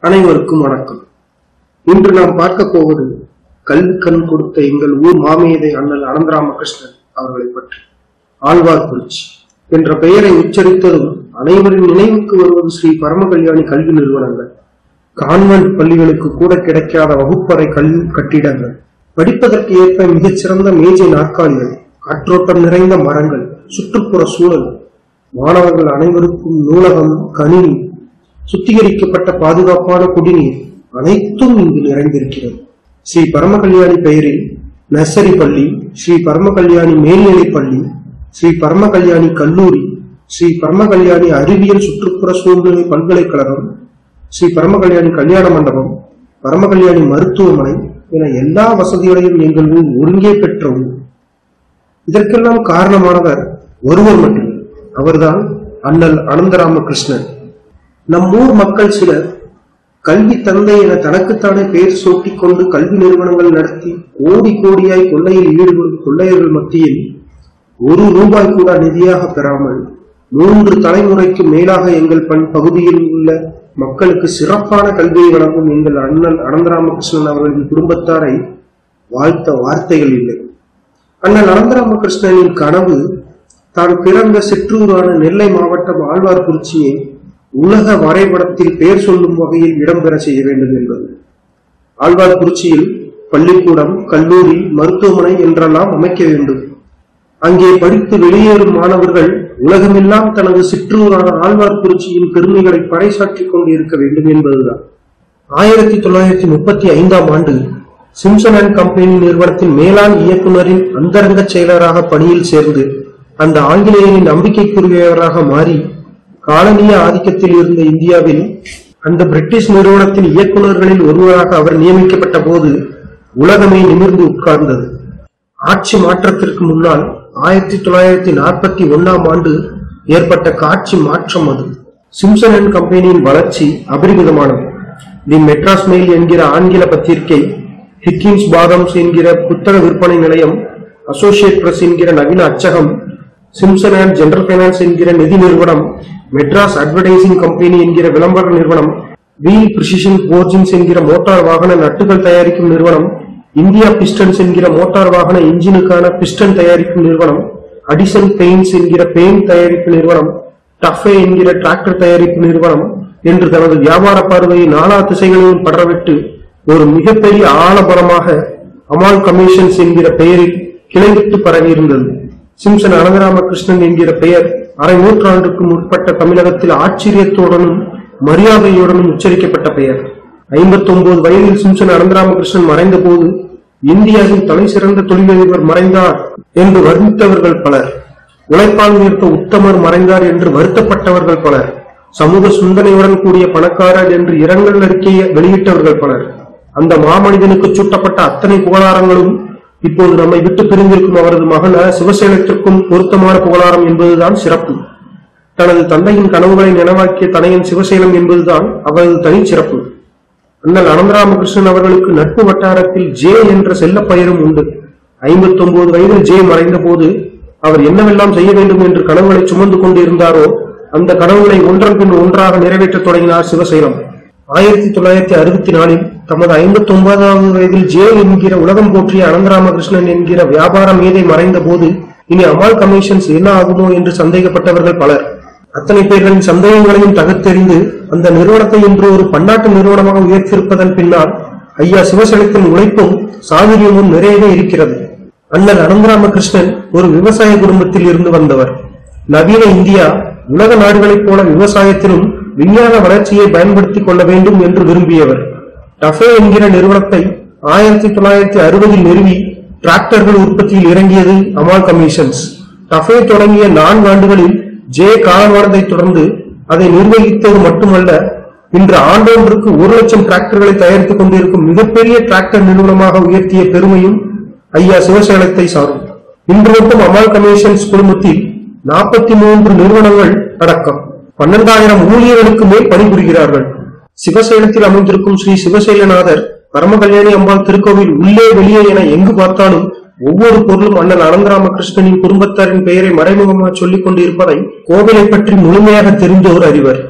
அனைவருக்கும் வணக்கம் இன்று நாம் பார்க்க போவது கல்வி கண் கொடுத்த எங்கள் ஊர் மாமேதை அண்ணல் அனந்தராமகிருஷ்ணன் அவர்களை பற்றி ஆழ்வார்குறிச்சி என்ற பெயரை உச்சரித்ததும் அனைவரின் நினைவுக்கு வருவது ஸ்ரீ பரமகல்யாணி கல்வி நிறுவனங்கள் கான்வென்ட் பள்ளிகளுக்கு கூட கிடைக்காத வகுப்பறை கல்வி கட்டிடங்கள் படிப்பதற்கு ஏற்ப மிகச்சிறந்த மேஜை நாற்காலிகள் காற்றோட்டம் நிறைந்த மரங்கள் சுற்றுப்புற சூழல் மாணவர்கள் அனைவருக்கும் நூலகம் கணினி சுத்திகரிக்கப்பட்ட பாதுகாப்பான குடிநீர் அனைத்தும் இங்கு நிறைந்திருக்கிறது ஸ்ரீ பரமகல்யாணி பெயரில் நர்சரி பள்ளி ஸ்ரீ பரமகல்யாணி மேல்நிலைப் பள்ளி ஸ்ரீ பரமகல்யாணி கல்லூரி ஸ்ரீ பரமகல்யாணி அறிவியல் சுற்றுப்புற சூழ்நிலை பல்கலைக்கழகம் ஸ்ரீ பரமகல்யாணி கல்யாண மண்டபம் பரமகல்யாணி மருத்துவமனை என எல்லா வசதிகளையும் எங்கள் ஊர் ஒருங்கே பெற்ற ஊர் இதற்கெல்லாம் காரணமானவர் ஒருவர் மட்டுமே அவர்தான் அண்ணல் அனந்தராமகிருஷ்ணன் நம் ஊர் மக்கள் சிலர் கல்வி தந்தை என தனக்குத்தானே பெயர் சூட்டிக் கொண்டு கல்வி நிறுவனங்கள் நடத்தி கோடி கோடியாய் கொள்ளையில் ஈடுபடும் கொள்ளையர்கள் மத்தியில் ஒரு ரூபாய் கூட நிதியாக பெறாமல் மூன்று தலைமுறைக்கு மேலாக எங்கள் பண் பகுதியில் உள்ள மக்களுக்கு சிறப்பான கல்வியை வழங்கும் எங்கள் அண்ணன் அனந்தராமகிருஷ்ணன் அவர்களின் குடும்பத்தாரை வாழ்த்த வார்த்தைகள் இல்லை அண்ணன் அனந்தராமகிருஷ்ணனின் கனவு தான் பிறந்த சிற்றூரான நெல்லை மாவட்டம் ஆழ்வார்குறிச்சியை உலக வரைபடத்தில் பெயர் சொல்லும் வகையில் இடம்பெற செய்ய வேண்டும் என்பது ஆழ்வார்குறிச்சியில் பள்ளிக்கூடம் கல்லூரி மருத்துவமனை என்றெல்லாம் அமைக்க வேண்டும் அங்கே படித்து வெளியேறும் மாணவர்கள் உலகமெல்லாம் தனது சிற்றூரான ஆழ்வார்குறிச்சியின் பெருமைகளை பறைசாற்றிக் கொண்டு இருக்க வேண்டும் என்பதுதான் ஆயிரத்தி தொள்ளாயிரத்தி முப்பத்தி ஐந்தாம் ஆண்டு சிம்சன் அண்ட் கம்பெனி நிறுவனத்தின் மேலாண் இயக்குனரின் அந்தரங்க செயலராக பணியில் சேர்ந்து அந்த ஆங்கிலேயரின் நம்பிக்கைக்குரியவராக மாறி காலனிய ஆதிக்கத்தில் இருந்த இந்தியாவில் அந்த பிரிட்டிஷ் நிறுவனத்தின் இயக்குநர்களில் ஒருவராக அவர் நியமிக்கப்பட்ட போது உலகமே நிமிர்ந்து உட்கார்ந்தது ஆட்சி மாற்றத்திற்கு முன்னால் ஆயிரத்தி தொள்ளாயிரத்தி நாற்பத்தி ஒன்னாம் ஆண்டு ஏற்பட்ட காட்சி மாற்றம் அது சிம்சன் அண்ட் கம்பெனியின் வளர்ச்சி அபரிமிதமானது தி மெட்ராஸ் மெயில் என்கிற ஆங்கில பத்திரிகை ஹிக்கின்ஸ் பாதம்ஸ் என்கிற புத்தக விற்பனை நிலையம் அசோசியேட் பிரஸ் என்கிற நவீன அச்சகம் சிம்சன் அண்ட் ஜெனரல் பைனான்ஸ் என்கிற நிதி நிறுவனம் மெட்ராஸ் அட்வர்டைசிங் கம்பெனி என்கிற விளம்பர நிறுவனம் வீல் பிரிசிஷன் போர்ஜின்ஸ் என்கிற மோட்டார் வாகன நட்டுகள் தயாரிக்கும் நிறுவனம் இந்தியா பிஸ்டன்ஸ் என்கிற மோட்டார் வாகன இன்ஜினுக்கான பிஸ்டன் தயாரிக்கும் நிறுவனம் அடிசன் பெயிண்ட்ஸ் என்கிற பெயிண்ட் தயாரிப்பு நிறுவனம் டஃபே என்கிற டிராக்டர் தயாரிப்பு நிறுவனம் என்று தனது வியாபார பார்வையை நாலா திசைகளிலும் படரவிட்டு ஒரு மிகப்பெரிய ஆலமரமாக அமால் கமிஷன்ஸ் என்கிற பெயரில் கிளைவிட்டு பரவியிருந்தது சிம்சன் அனந்தராமகிருஷ்ணன் என்கிற பெயர் அரை நூற்றாண்டுக்கு முற்பட்ட தமிழகத்தில் ஆச்சரியத்துடனும் மரியாதையுடனும் உச்சரிக்கப்பட்ட பெயர் ஐம்பத்தி ஒன்பது வயதில் சிம்சன் அனந்தராமகிருஷ்ணன் மறைந்த போது இந்தியாவின் தலை சிறந்த தொழிலதிபர் மறைந்தார் என்று வர்ணித்தவர்கள் பலர் உழைப்பால் உயர்த்த உத்தமர் மறைந்தார் என்று வருத்தப்பட்டவர்கள் பலர் சமூக சிந்தனையுடன் கூடிய பணக்காரர் என்று இரங்கல் அறிக்கையை வெளியிட்டவர்கள் பலர் அந்த மாமனிதனுக்கு சூட்டப்பட்ட அத்தனை புகழாரங்களும் இப்போது நம்மை விட்டு பிரிந்திருக்கும் அவரது மகன சிவசேனத்திற்கும் பொருத்தமான புகழாரம் என்பதுதான் சிறப்பு தனது தந்தையின் கனவுகளை நினைவாக்கிய தனையன் சிவசேனம் என்பதுதான் அவரது தனிச்சிறப்பு அண்ணல் அனந்தராமகிருஷ்ணன் அவர்களுக்கு நட்பு வட்டாரத்தில் ஜே என்ற செல்ல பெயரும் உண்டு ஐம்பத்தி ஒன்பது வயதில் ஜே மறைந்த போது அவர் என்னவெல்லாம் செய்ய வேண்டும் என்று கனவுகளை சுமந்து கொண்டு இருந்தாரோ அந்த கனவுகளை ஒன்றன் பின் ஒன்றாக நிறைவேற்றத் தொடங்கினார் சிவசேனம் ஆயிரத்தி தொள்ளாயிரத்தி அறுபத்தி நாலில் தமது ஐம்பத்தி ஒன்பதாவது வயதில் ஜே என்கிற உலகம் போற்றிய அனந்தராமகிருஷ்ணன் என்கிற வியாபார மேதை மறைந்த போது இனி அமால் கமிஷன்ஸ் என்ன ஆகுமோ என்று சந்தேகப்பட்டவர்கள் பலர் அத்தனை பேர்களின் சந்தேகங்களையும் தகர்த்தெறிந்து அந்த நிறுவனத்தை இன்று ஒரு பன்னாட்டு நிறுவனமாக உயர்த்தியிருப்பதன் பின்னால் ஐயா சிவசேனத்தின் உழைப்பும் சாதுரியமும் நிறையவே இருக்கிறது அண்ணல் அனந்தராமகிருஷ்ணன் ஒரு விவசாய குடும்பத்தில் இருந்து வந்தவர் நவீன இந்தியா உலக நாடுகளைப் போல விவசாயத்திலும் விஞ்ஞான வளர்ச்சியை பயன்படுத்திக் கொள்ள வேண்டும் என்று விரும்பியவர் டஃபே என்கிற நிறுவனத்தை ஆயிரத்தி தொள்ளாயிரத்தி அறுபதில் நிறுவி டிராக்டர்கள் உற்பத்தியில் இறங்கியது அமால் கமிஷன்ஸ் டஃபே தொடங்கிய நான்கு ஆண்டுகளில் ஜே காலமானதை தொடர்ந்து அதை நிர்வகித்தது மட்டுமல்ல இன்று ஆண்டொன்றுக்கு ஒரு லட்சம் டிராக்டர்களை தயாரித்துக் கொண்டிருக்கும் மிகப்பெரிய டிராக்டர் நிறுவனமாக உயர்த்திய பெருமையும் ஐயா சிவசேனத்தை சாரும் இன்று மட்டும் அமால் கமிஷன்ஸ் குழுமத்தில் நாற்பத்தி மூன்று நிறுவனங்கள் அடக்கம் பன்னெண்டாயிரம் ஊழியர்களுக்கு மேல் பணிபுரிகிறார்கள் சிவசேனத்தில் அமைந்திருக்கும் ஸ்ரீ சிவசைலநாதர் பரமகல்யாணி அம்பாள் திருக்கோவில் உள்ளே வெளியே என எங்கு பார்த்தாலும் ஒவ்வொரு பொருளும் அண்ணல் அனந்தராமகிருஷ்ணனின் குடும்பத்தாரின் பெயரை மறைமுகமாக சொல்லிக் கொண்டிருப்பதை கோவிலை பற்றி முழுமையாக தெரிந்தோர் அறிவர்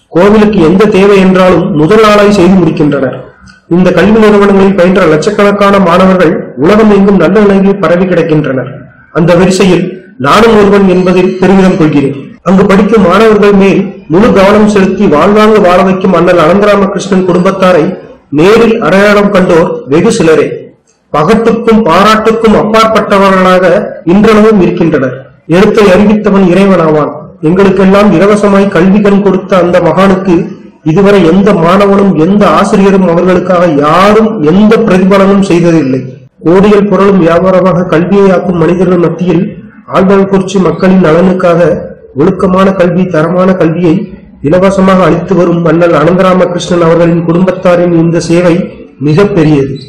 கோவிலுக்கு எந்த தேவை என்றாலும் முதல் நாளாய் செய்து முடிக்கின்றனர் இந்த கல்வி நிறுவனங்களில் பயின்ற லட்சக்கணக்கான மாணவர்கள் உலகம் எங்கும் நல்ல நிலையில் பரவி கிடக்கின்றனர் அந்த வரிசையில் நானும் ஒருவன் என்பதில் பெருமிதம் கொள்கிறேன் அங்கு படிக்கும் மாணவர்கள் மேல் முழு கவனம் செலுத்தி வாழ்வாங்கு வாழ வைக்கும் அண்ணல் அனந்தராமகிருஷ்ணன் குடும்பத்தாரை நேரில் அடையாளம் கண்டோர் வெகு சிலரே பகட்டுக்கும் பாராட்டுக்கும் அப்பாற்பட்டவர்களாக இன்றளவும் இருக்கின்றனர் எழுத்தை அறிவித்தவன் இறைவனாவான் எங்களுக்கெல்லாம் இலவசமாய் கல்வி கண் கொடுத்த அந்த மகானுக்கு இதுவரை எந்த மாணவனும் எந்த ஆசிரியரும் அவர்களுக்காக யாரும் எந்த பிரதிபலனும் செய்ததில்லை கோடிகள் புரளும் வியாபாரமாக கல்வியை ஆக்கும் மனிதர்கள் மத்தியில் ஆழ்வாழ்குறிச்சி மக்களின் நலனுக்காக ஒழுக்கமான கல்வி தரமான கல்வியை இலவசமாக அளித்து வரும் மன்னல் அனந்தராமகிருஷ்ணன் அவர்களின் குடும்பத்தாரின் இந்த சேவை மிக பெரியது